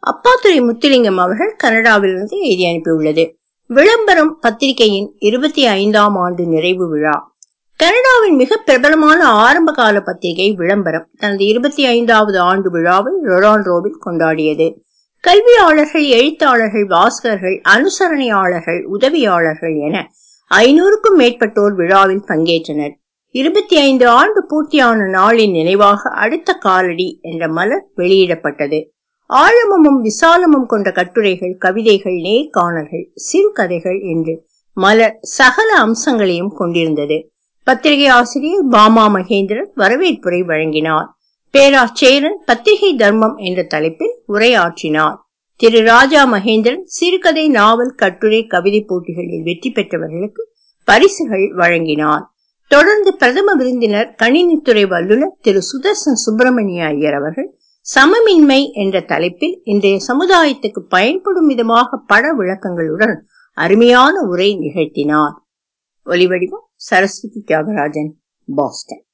அப்பாத்துறை முத்துலிங்கம் அவர்கள் கனடாவிலிருந்து எழுதி அனுப்பியுள்ளது விளம்பரம் பத்திரிகையின் இருபத்தி ஐந்தாம் ஆண்டு நிறைவு விழா கனடாவின் மிக பிரபலமான ஆரம்ப கால பத்திரிகை விளம்பரம் தனது இருபத்தி ஐந்தாவது ஆண்டு விழாவை ரொரான்ரோவில் கொண்டாடியது கல்வியாளர்கள் எழுத்தாளர்கள் வாசகர்கள் அனுசரணையாளர்கள் உதவியாளர்கள் என ஐநூறுக்கும் மேற்பட்டோர் விழாவில் பங்கேற்றனர் இருபத்தி ஐந்து ஆண்டு பூர்த்தியான நாளின் நினைவாக அடுத்த காலடி என்ற மலர் வெளியிடப்பட்டது ஆழமும் விசாலமும் கொண்ட கட்டுரைகள் கவிதைகள் நேர்காணல்கள் சிறுகதைகள் என்று மலர் சகல அம்சங்களையும் கொண்டிருந்தது பத்திரிகை ஆசிரியர் பாமா மகேந்திரன் வரவேற்புரை வழங்கினார் பேராச்சேரன் பத்திரிகை தர்மம் என்ற தலைப்பில் உரையாற்றினார் திரு ராஜா மகேந்திரன் சிறுகதை நாவல் கட்டுரை கவிதை போட்டிகளில் வெற்றி பெற்றவர்களுக்கு பரிசுகள் வழங்கினார் தொடர்ந்து பிரதம விருந்தினர் கணினித்துறை வல்லுநர் திரு சுதர்சன் சுப்பிரமணிய ஐயர் அவர்கள் சமமின்மை என்ற தலைப்பில் இன்றைய சமுதாயத்துக்கு பயன்படும் விதமாக பட விளக்கங்களுடன் அருமையான உரை நிகழ்த்தினார் ஒலிவடிவம் சரஸ்வதி தியாகராஜன் பாஸ்டன்